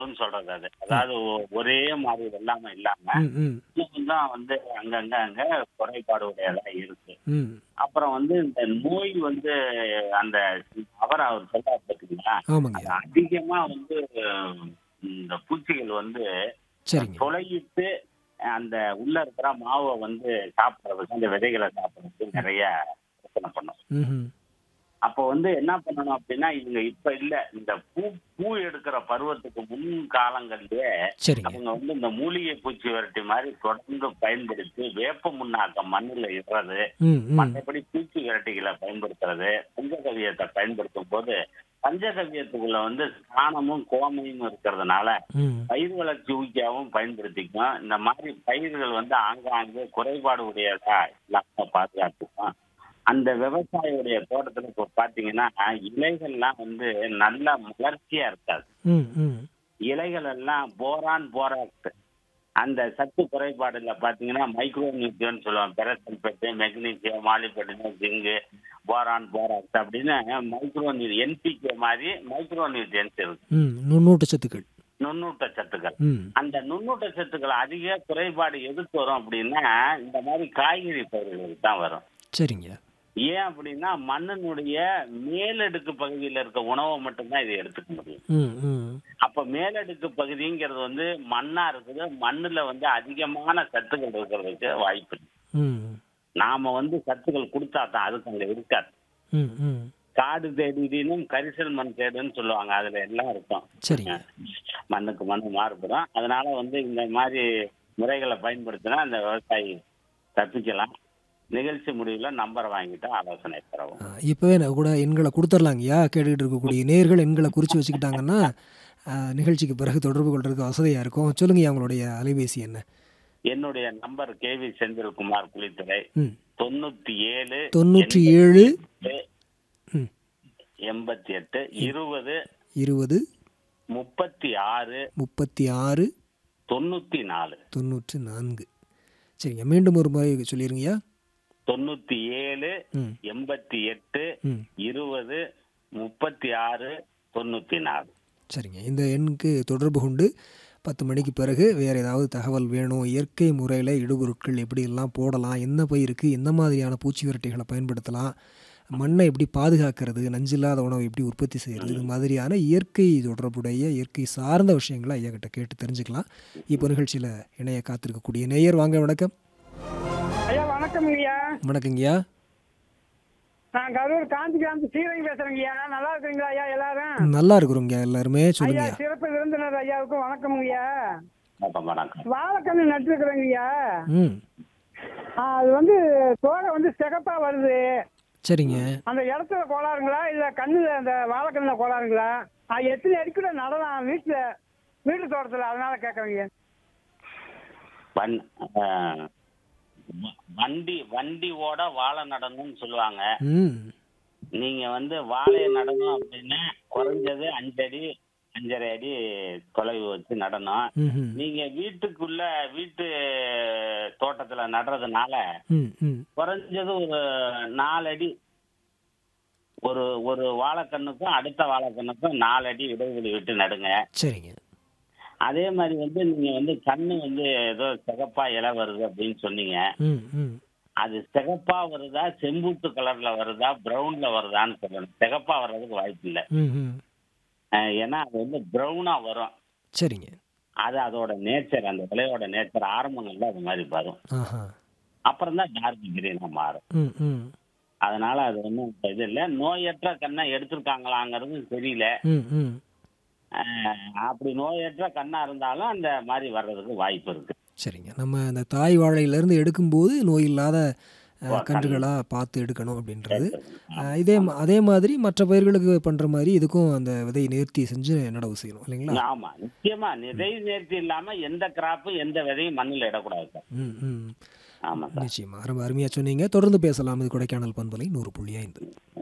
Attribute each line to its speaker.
Speaker 1: ன்னு சொல்றது அது அதாவது ஒ- ஒரே மாதிரி வெள்ளாமை இல்லாம
Speaker 2: ம் ம்
Speaker 1: இன்னும் தான் வந்து அங்கங்க அங்க குறைபாடு உடையதா இருக்கு
Speaker 2: ம்
Speaker 1: அப்புறம் வந்து இந்த நோய் வந்து அந்த அவர் அவர் சொல்றாரு பார்த்தீங்களா
Speaker 2: ஆமாங்க
Speaker 1: அது அதிகமா வந்து அஹ், இந்த பூச்சிகள் வந்து
Speaker 2: சரிங்க
Speaker 1: துளையிட்டு அந்த உள்ள இருக்கிற மாவை வந்து சாப்பிடுறதுக்கு அந்த விதைகளை சாப்பிடுறதுக்கு நிறைய பிரச்சனை பண்ணும்
Speaker 2: ம்
Speaker 1: அப்போ வந்து என்ன பண்ணணும் அப்படின்னா இவங்க இப்ப இல்ல இந்த பூ பூ எடுக்கிற பருவத்துக்கு முன் காலங்கள்லயே
Speaker 2: சரிங்க
Speaker 1: அவங்க வந்து இந்த மூலிகை பூச்சி விரட்டி மாதிரி தொடர்ந்து பயன்படுத்தி வேப்ப முன்னாக்க மண்ணுல இடுறது
Speaker 2: ம் ம்
Speaker 1: மற்றபடி பூச்சி விரட்டிகளை பயன்படுத்துறது பஞ்சகவியத்தை பயன்படுத்தும் போது பஞ்சகவியத்துக்குள்ள வந்து சாணமும் கோமையும் இருக்கிறதுனால
Speaker 2: ம்
Speaker 1: பயிர் வளர்ச்சி ஊக்கியாவும் பயன்படுத்திக்கும் இந்த மாதிரி பயிர்கள் வந்து ஆங்காங்கே குறைபாடு உடையதா இல்லாம பாதுகாத்துக்கும் அந்த விவசாயியுடைய தோட்டத்துல இப்போ பாத்தீங்கன்னா இலைகள்லாம் வந்து நல்ல மலர்ச்சியா இருக்காது
Speaker 2: ம் ம்
Speaker 1: இலைகள் எல்லாம் போரான் போராக்ட் அந்த சத்து குறைபாடுல பாத்தீங்கன்னா மைக்ரோ நியூட்ரியன் சொல்லுவாங்க பெரசல்பேட்டு மெக்னீசியம் மாலிபெட்டினம் ஜிங்கு போரான் போராக்ட் அப்படின்னு மைக்ரோ நியூ என்பிகே மாதிரி மைக்ரோ நியூட்ரியன்ஸ் இருக்கு
Speaker 2: ம் நுண்ணூட்ட சத்துக்கள்
Speaker 1: நுண்ணூட்ட சத்துக்கள்
Speaker 2: ம்
Speaker 1: அந்த நுண்ணூட்ட சத்துக்கள் அதிக குறைபாடு எதுக்கு வரும் அப்படின்னா இந்த மாதிரி காய்கறி பயிர்களுக்கு தான் வரும்
Speaker 2: சரிங்க
Speaker 1: ஏன் அப்படின்னா மண்ணினுடைய மேலடுக்கு பகுதியில் இருக்க உணவை மட்டும்தான் இதை எடுத்துக்க முடியும்
Speaker 2: ம் ம்
Speaker 1: அப்ப மேலடுக்கு பகுதிங்கிறது வந்து மண்ணா இருக்குது மண்ணுல வந்து அதிகமான சத்துக்கள் இருக்கிறதுக்கு வாய்ப்பு இருக்கு
Speaker 2: ம்
Speaker 1: நாம வந்து சத்துக்கள் கொடுத்தா தான் அதுக்கு அங்க இருக்காது
Speaker 2: ம் ம்
Speaker 1: காடு தேடினும் கரிசல் மண் தேடுன்னு சொல்லுவாங்க அதுல எல்லாம் இருக்கும்
Speaker 2: சரிங்க
Speaker 1: மண்ணுக்கு மண்ணு மாறுபடும் அதனால வந்து இந்த மாதிரி முறைகளை பயன்படுத்தினா அந்த விவசாயி தப்பிக்கலாம் நிகழ்ச்சி முடிவுல நம்பர் வாங்கிட்டு ஆலோசனை பெறவும்
Speaker 2: ஆ, இப்போவே நான் கூட எண்களை கொடுத்துர்லாங்கய்யா கேட்டுக்கிட்டு இருக்கக்கூடிய நேர்கள் எண்களை குறித்து வச்சுக்கிட்டாங்கன்னா ஆ, நிகழ்ச்சிக்கு பிறகு தொடர்பு கொள்றதுக்கு வசதியாக இருக்கும் சொல்லுங்கய்யா உங்களுடைய அலைபேசி என்ன
Speaker 1: என்னுடைய number K V Senthilkumar Kulithurai
Speaker 2: ம்
Speaker 1: தொண்ணூத்தி ஏழு
Speaker 2: தொண்ணூற்றி ஏழு ம்
Speaker 1: எண்பத்தி எட்டு இருபது
Speaker 2: இருபது
Speaker 1: முப்பத்தி ஆறு
Speaker 2: முப்பத்தி ஆறு
Speaker 1: தொண்ணூத்தி நாலு
Speaker 2: தொண்ணூற்றி நான்கு சரிங்க மீண்டும் ஒரு முறை சொல்லிடுங்கய்யா
Speaker 1: தொண்ணூத்தி ஏழு
Speaker 2: ம்
Speaker 1: எண்பத்தி எட்டு
Speaker 2: ம்
Speaker 1: இருபது முப்பத்தி ஆறு தொண்ணூத்தி நாலு
Speaker 2: சரிங்க இந்த எண்ணுக்கு தொடர்பு கொண்டு பத்து மணிக்கு பிறகு வேறு ஏதாவது தகவல் வேணும் இயற்கை முறையில் இடுபொருட்கள் எப்படி எல்லாம் போடலாம் என்ன பயிருக்கு எந்த மாதிரியான பூச்சி விரட்டிகளை பயன்படுத்தலாம் மண்ணை எப்படி பாதுகாக்கிறது நஞ்சில்லாத உணவை எப்படி உற்பத்தி செய்கிறது இது மாதிரியான இயற்கை தொடர்புடைய இயற்கை சார்ந்த விஷயங்களை ஐயா கிட்ட கேட்டு தெரிஞ்சுக்கலாம் இப்போ நிகழ்ச்சியில் இணைய காத்திருக்கக்கூடிய நேயர் வாங்க வணக்கம்
Speaker 3: ஐயா வணக்கம் ஐயா
Speaker 2: வணக்கங்கய்யா
Speaker 3: நான் கரூர் காஞ்சிகிராமத்து சீரங்கி பேசுறேங்க ஐயா நல்லா இருக்கிறீங்களா ஐயா எல்லாரும்
Speaker 2: நல்லா இருக்கிறோங்க எல்லாருமே
Speaker 3: ஐயா
Speaker 2: சொல்லுங்கய்யா
Speaker 3: சிறப்பு விருந்தினர் ஐயாவுக்கும் வணக்கம் ஐயா
Speaker 1: வணக்கம் வணக்கம்
Speaker 3: வாழைக்கண்ணு நட்டுருக்குறேங்க ஐயா
Speaker 2: ம்
Speaker 3: ஆ, அது வந்து தோகை வந்து சிகப்பா வருது
Speaker 2: சரிங்க
Speaker 3: அந்த இடத்துல கோளாறுங்களா இல்ல கண்ணுல அந்த வாழைக்கண்ணுல கோளாறுங்களா அது எத்தனை அடிக்கூட நடலாம் வீட்டுல வீட்டு தோட்டத்துல அதனால கேட்கறேங்க
Speaker 1: வன் ஆஹ், வ- வண்டி வண்டி ஓட வாழை நடணும்னு சொல்லுவாங்க
Speaker 2: ம்
Speaker 1: நீங்க வந்து வாழையை நடணும் அப்படின்னா குறைஞ்சது அஞ்சடி அஞ்சரை அடி தொலைவு வச்சு நடணும்
Speaker 2: ம்
Speaker 1: நீங்க வீட்டுக்குள்ள வீட்டு தோட்டத்துல நடுறதுனால
Speaker 2: ம் ம்
Speaker 1: குறைஞ்சது ஒரு நாலு அடி ஒரு ஒரு வாழைக்கண்ணுக்கும் அடுத்த வாழைக்கண்ணுக்கும் நாலு அடி இடைவெளி விட்டு நடுங்க
Speaker 2: சரிங்க
Speaker 1: அதே மாதிரி வந்து நீங்க வந்து கண்ணு வந்து ஏதோ சிகப்பா இலை வருது அப்படின்னு சொன்னீங்க
Speaker 2: ம் ம்
Speaker 1: அது சிகப்பா வருதா செம்பூத்து கலர்ல வருதா பிரவுன்ல வருதான்னு சொல்லணும் சிகப்பா வர்றதுக்கு வாய்ப்பு இல்லை
Speaker 2: ம் ம்
Speaker 1: அஹ் ஏன்னா அது வந்து பிரவுனா வரும்
Speaker 2: சரிங்க
Speaker 1: அது அதோட நேச்சர் அந்த விலையோட நேச்சர் ஆரம்பங்கள்ல அது மாதிரி வரும்
Speaker 2: ஆஹா
Speaker 1: அப்புறம் தான் டார்க் கிரீனா மாறும்
Speaker 2: ம் ம்
Speaker 1: அதனால அது ஒன்றும் இது இல்லை நோயற்ற கண்ணை எடுத்திருக்காங்களாங்கிறது தெரியல
Speaker 2: ம் ம்
Speaker 1: அஹ் அப்படி நோயற்ற கண்ணா இருந்தாலும் அந்த மாதிரி வர்றதுக்கு வாய்ப்பு இருக்கு
Speaker 2: சரிங்க நம்ம அந்த தாய் வாழையிலேருந்து எடுக்கும்போது நோய் இல்லாத கன்றுகளாக பார்த்து எடுக்கணும் அப்படின்றது அஹ், இதே ம- அதே மாதிரி மற்ற பயிர்களுக்கு பண்ணுற மாதிரி இதுக்கும் அந்த விதையை நேர்த்தி செஞ்சு நடவு செய்யணும் இல்லைங்களா
Speaker 1: ஆமா நிச்சயமா விதை நேர்த்தி இல்லாம எந்த கிராப்பும் எந்த விதையும் மண்ணில் இடக்கூடாது சார்
Speaker 2: ம் ம்
Speaker 1: ஆமா சார்
Speaker 2: நிச்சயமா ரொம்ப அருமையாக சொன்னீங்க தொடர்ந்து பேசலாம் இது கொடைக்கானல் பண்பலை நூறு புள்ளி ஐந்து